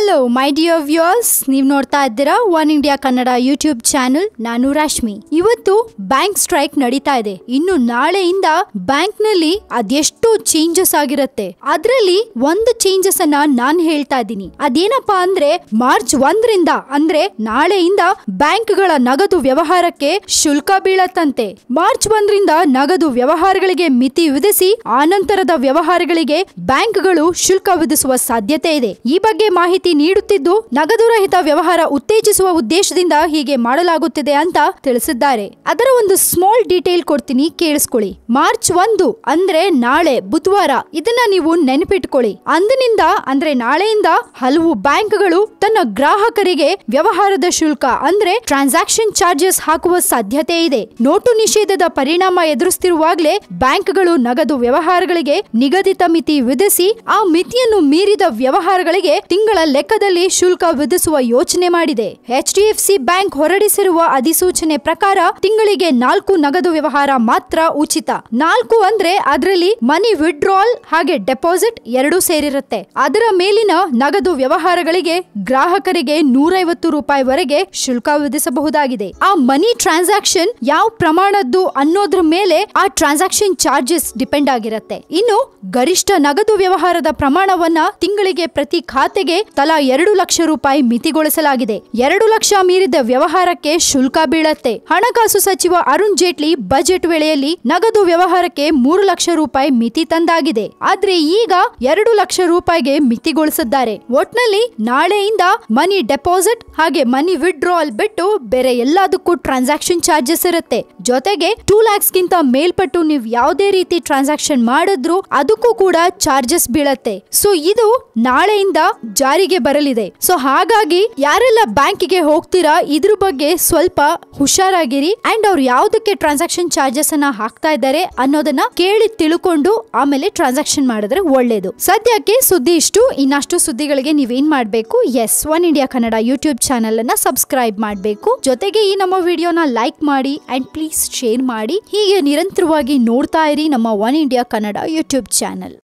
hello my dear viewers ನೀವು ನೋಡ್ತಾ ಇದ್ದೀರಾ One India Kannada YouTube channel ನಾನು ರಾಶ್ಮಿ ಇವತ್ತು ಬ್ಯಾಂಕ್ ಸ್ಟ್ರೈಕ್ ನಡೀತಾ ಇದೆ ಇನ್ನು ನಾಳೆಯಿಂದ ಬ್ಯಾಂಕ್ ನಲ್ಲಿ ಅದೆಷ್ಟು ಚೇಂಜಸ್ ಆಗಿರುತ್ತೆ ಅದರಲ್ಲಿ ಒಂದು ಚೇಂಜಸ್ ಅನ್ನ ನಾನ್ ಹೇಳ್ತಾ ಇದ್ದೀನಿ ಅದೇನಪ್ಪಾ ಅಂದ್ರೆ ಮಾರ್ಚ್ ಒಂದರಿಂದ ಅಂದ್ರೆ ನಾಳೆಯಿಂದ ಬ್ಯಾಂಕ್ಗಳ ನಗದು ವ್ಯವಹಾರಕ್ಕೆ ಶುಲ್ಕ ಬೀಳತ್ತಂತೆ ಮಾರ್ಚ್ ಒಂದರಿಂದ ನಗದು ವ್ಯವಹಾರಗಳಿಗೆ ಮಿತಿ ವಿಧಿಸಿ ಆನಂತರದ ವ್ಯವಹಾರಗಳಿಗೆ ಬ್ಯಾಂಕ್ಗಳು ಶುಲ್ಕ ವಿಧಿಸುವ ಸಾಧ್ಯತೆ ಇದೆ ಈ ಬಗ್ಗೆ ಮಾಹಿತಿ ನೀಡುತ್ತಿದ್ದು ನಗದು ರಹಿತ ವ್ಯವಹಾರ ಉತ್ತೇಜಿಸುವ ಉದ್ದೇಶದಿಂದ ಹೀಗೆ ಮಾಡಲಾಗುತ್ತಿದೆ ಅಂತ ತಿಳಿಸಿದ್ದಾರೆ ಅದರ ಒಂದು ಸ್ಮಾಲ್ ಡೀಟೇಲ್ ಕೊಡ್ತೀನಿ ಕೇಳಿಸ್ಕೊಳ್ಳಿ ಮಾರ್ಚ್ ಒಂದು ಅಂದ್ರೆ ನಾಳೆ ಬುಧವಾರ ಇದನ್ನ ನೀವು ನೆನಪಿಟ್ಕೊಳ್ಳಿ ಅಂದಿನಿಂದ ಅಂದ್ರೆ ನಾಳೆಯಿಂದ ಹಲವು ಬ್ಯಾಂಕ್ಗಳು ತನ್ನ ಗ್ರಾಹಕರಿಗೆ ವ್ಯವಹಾರದ ಶುಲ್ಕ ಅಂದ್ರೆ ಟ್ರಾನ್ಸಾಕ್ಷನ್ ಚಾರ್ಜಸ್ ಹಾಕುವ ಸಾಧ್ಯತೆ ಇದೆ ನೋಟು ನಿಷೇಧದ ಪರಿಣಾಮ ಎದುರಿಸುತ್ತಿರುವಾಗಲೇ ಬ್ಯಾಂಕ್ಗಳು ನಗದು ವ್ಯವಹಾರಗಳಿಗೆ ನಿಗದಿತ ಮಿತಿ ವಿಧಿಸಿ ಆ ಮಿತಿಯನ್ನು ಮೀರಿದ ವ್ಯವಹಾರಗಳಿಗೆ ತಿಂಗಳ ಲೆಕ್ಕದಲ್ಲಿ ಶುಲ್ಕ ವಿಧಿಸುವ ಯೋಚನೆ ಮಾಡಿದೆ H D F C bank ಹೊರಡಿಸಿರುವ ಅಧಿಸೂಚನೆ ಪ್ರಕಾರ ತಿಂಗಳಿಗೆ ನಾಲ್ಕು ನಗದು ವ್ಯವಹಾರ ಮಾತ್ರ ಉಚಿತ ನಾಲ್ಕು ಅಂದ್ರೆ ಅದರಲ್ಲಿ ಮನಿ ವಿಡ್ರಾಲ್ ಹಾಗೆ ಡೆಪಾಸಿಟ್ ಎರಡೂ ಸೇರಿರುತ್ತೆ ಅದರ ಮೇಲಿನ ನಗದು ವ್ಯವಹಾರಗಳಿಗೆ ಗ್ರಾಹಕರಿಗೆ ನೂರೈವತ್ತು ರೂಪಾಯಿವರೆಗೆ ಶುಲ್ಕ ವಿಧಿಸಬಹುದಾಗಿದೆ ಆ ಮನಿ ಟ್ರಾನ್ಸಾಕ್ಷನ್ ಯಾವ ಪ್ರಮಾಣದ್ದು ಅನ್ನೋದ್ರ ಮೇಲೆ ಆ ಟ್ರಾನ್ಸಾಕ್ಷನ್ ಚಾರ್ಜಸ್ ಡಿಪೆಂಡ್ ಆಗಿರುತ್ತೆ ಇನ್ನು ಗರಿಷ್ಠ ನಗದು ವ್ಯವಹಾರದ ಪ್ರಮಾಣವನ್ನ ತಿಂಗಳಿಗೆ ಪ್ರತಿ ಖಾತೆಗೆ ತಲಾ ಎರಡು ಲಕ್ಷ ರೂಪಾಯಿ ಮಿತಿಗೊಳಿಸಲಾಗಿದೆ ಎರಡು ಲಕ್ಷ ಮೀರಿದ ವ್ಯವಹಾರಕ್ಕೆ ಶುಲ್ಕ ಬೀಳತ್ತೆ ಹಣಕಾಸು ಸಚಿವ ಅರುಣ್ ಜೇಟ್ಲಿ ಬಜೆಟ್ ವೇಳೆಯಲ್ಲಿ ನಗದು ವ್ಯವಹಾರಕ್ಕೆ ಮೂರು ಲಕ್ಷ ರೂಪಾಯಿ ಮಿತಿ ತಂದಾಗಿದೆ ಆದ್ರೆ ಈಗ ಎರಡು ಲಕ್ಷ ರೂಪಾಯಿಗೆ ಮಿತಿಗೊಳಿಸಿದ್ದಾರೆ ಒಟ್ನಲ್ಲಿ ನಾಳೆಯಿಂದ ಮನಿ ಡೆಪಾಸಿಟ್ ಹಾಗೆ ಮನಿ ವಿಡ್ರಾಲ್ ಬಿಟ್ಟು ಬೇರೆ ಎಲ್ಲದಕ್ಕೂ ಟ್ರಾನ್ಸಾಕ್ಷನ್ ಚಾರ್ಜಸ್ ಇರುತ್ತೆ ಜೊತೆಗೆ ಟೂ ಲ್ಯಾಕ್ಸ್ ಗಿಂತ ಮೇಲ್ಪಟ್ಟು ನೀವು ಯಾವುದೇ ರೀತಿ ಟ್ರಾನ್ಸಾಕ್ಷನ್ ಮಾಡಿದ್ರು ಅದಕ್ಕೂ ಕೂಡ ಚಾರ್ಜಸ್ ಬೀಳತ್ತೆ ಸೊ ಇದು ನಾಳೆಯಿಂದ ಜಾರಿಗೆ ಬರಲಿದೆ ಸೊ ಹಾಗಾಗಿ ಯಾರೆಲ್ಲ ಬ್ಯಾಂಕಿಗೆ ಹೋಗ್ತೀರಾ ಇದ್ರ ಬಗ್ಗೆ ಸ್ವಲ್ಪ ಹುಷಾರಾಗಿರಿ ಅಂಡ್ ಅವ್ರು ಯಾವ್ದಕ್ಕೆ ಟ್ರಾನ್ಸಾಕ್ಷನ್ ಚಾರ್ಜಸ್ ಅನ್ನ ಹಾಕ್ತಾ ಇದ್ದಾರೆ ಅನ್ನೋದನ್ನ ಕೇಳಿ ತಿಳ್ಕೊಂಡು ಆಮೇಲೆ ಟ್ರಾನ್ಸಾಕ್ಷನ್ ಮಾಡಿದ್ರೆ ಒಳ್ಳೇದು ಸದ್ಯಕ್ಕೆ ಸುದ್ದಿ ಇಷ್ಟು ಇನ್ನಷ್ಟು ಸುದ್ದಿಗಳಿಗೆ ನೀವೇನ್ ಮಾಡ್ಬೇಕು ಎಸ್ One India Kannada YouTube channel ಅನ್ನ ಸಬ್ಸ್ಕ್ರೈಬ್ ಮಾಡಬೇಕು ಜೊತೆಗೆ ಈ ನಮ್ಮ ವಿಡಿಯೋನ ಲೈಕ್ ಮಾಡಿ ಅಂಡ್ ಪ್ಲೀಸ್ ಶೇರ್ ಮಾಡಿ ಹೀಗೆ ನಿರಂತರವಾಗಿ ನೋಡ್ತಾ ಇರಿ ನಮ್ಮ One India Kannada YouTube channel